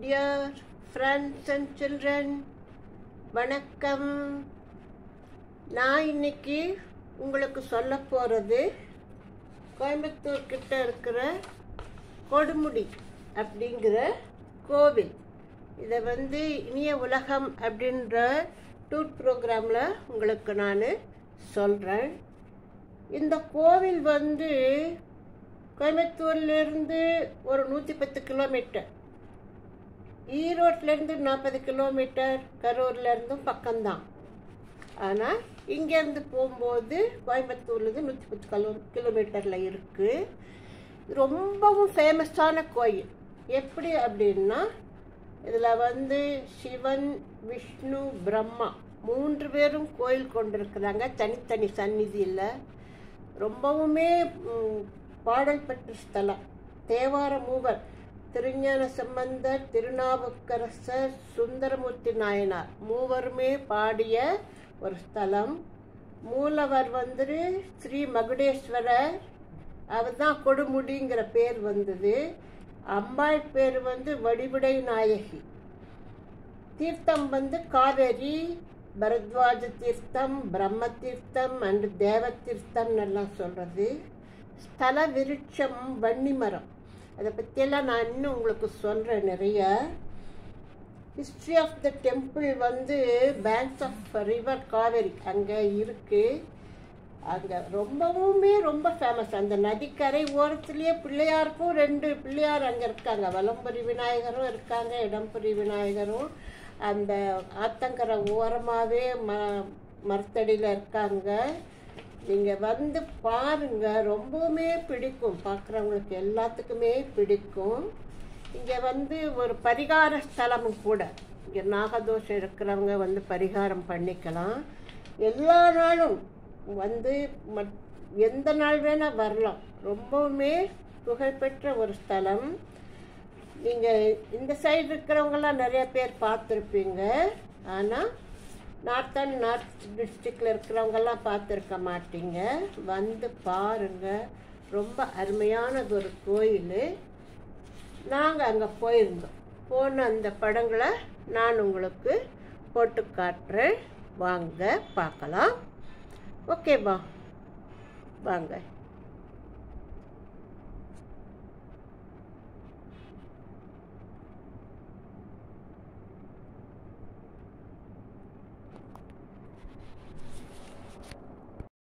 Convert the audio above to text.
Dear friends and children, வணக்கம் நான் இன்னைக்கு உங்களுக்கு சொல்ல போகிறது கோயம்புத்தூர் கிட்ட இருக்கிற கொடுமுடி அப்படிங்கிற கோவில் இதை வந்து இனிய உலகம் அப்படின்ற டூர் ப்ரோக்ராமில் உங்களுக்கு நான் சொல்கிறேன் இந்த கோவில் வந்து கோயம்புத்தூர்லேருந்து ஒரு நூற்றி பத்து கிலோமீட்டர் ஈரோட்லேருந்து நாற்பது கிலோமீட்டர் கரூர்லேருந்தும் பக்கம்தான் ஆனால் இங்கேருந்து போகும்போது கோயம்புத்தூர்லேருந்து நூற்றி பத்து கிலோ கிலோமீட்டரில் இருக்குது ரொம்பவும் ஃபேமஸான கோயில் எப்படி அப்படின்னா இதில் வந்து சிவன் விஷ்ணு பிரம்மா மூன்று பேரும் கோயில் கொண்டிருக்கிறாங்க தனித்தனி சந்நிதியில் ரொம்பவுமே ம், பாடல் பெற்ற ஸ்தலம் தேவார மூவர் திருஞான சம்பந்தர் திருநாவுக்கரசர் சுந்தரமூர்த்தி நாயனார் மூவருமே பாடிய ஒரு ஸ்தலம் மூலவர் வந்து ஸ்ரீ மகுடேஸ்வரர் அவர் தான் கொடுமுடிங்கிற பேர் வந்தது அம்பாள் பேர் வந்து வடிவுடை நாயகி தீர்த்தம் வந்து காவேரி பரத்வாஜ தீர்த்தம் பிரம்ம தீர்த்தம் அண்ட் தேவ தீர்த்தம் எல்லாம் சொல்கிறது ஸ்தல விருட்சம் வன்னி மரம் அதை பற்றியெல்லாம் நான் இன்னும் உங்களுக்கு சொல்கிறேன் நிறைய ஹிஸ்ட்ரி ஆஃப் த டெம்பிள் வந்து பேங்க்ஸ் ஆஃப் ரிவர் காவேரி அங்கே இருக்குது அங்கே ரொம்பவுமே ரொம்ப ஃபேமஸ் அந்த நதிக்கரை ஓரத்துலேயே பிள்ளையாருக்கும் ரெண்டு பிள்ளையார் அங்கே இருக்காங்க வலம்புரி விநாயகரும் இருக்காங்க இடம்புரி விநாயகரும் அந்த ஆத்தங்கரை ஓரமாகவே ம மரத்தடியில் இருக்காங்க நீங்கள் வந்து பாருங்க ரொம்பவுமே பிடிக்கும் பார்க்குறவங்களுக்கு எல்லாத்துக்குமே பிடிக்கும் இங்கே வந்து ஒரு பரிகார ஸ்தலமும் கூட இங்கே நாகதோஷம் இருக்கிறவங்க வந்து பரிகாரம் பண்ணிக்கலாம் எல்லா நாளும் வந்து மட் எந்த நாள் வேணால் வரலாம் ரொம்பவுமே புகழ்பெற்ற ஒரு ஸ்தலம் நீங்கள் இந்த சைடு இருக்கிறவங்கலாம் நிறைய பேர் பார்த்துருப்பீங்க ஆனால் நார்த் அண்ட் நார்த் டிஸ்ட்ரிக்டில் இருக்கிறவங்கெல்லாம் பார்த்துருக்க மாட்டீங்க வந்து பாருங்க ரொம்ப அருமையானது ஒரு கோயில் நாங்கள் அங்கே போயிருந்தோம் போன அந்த படங்களை நான் உங்களுக்கு போட்டு காட்டுறேன் வாங்க பார்க்கலாம் ஓகேவா வாங்க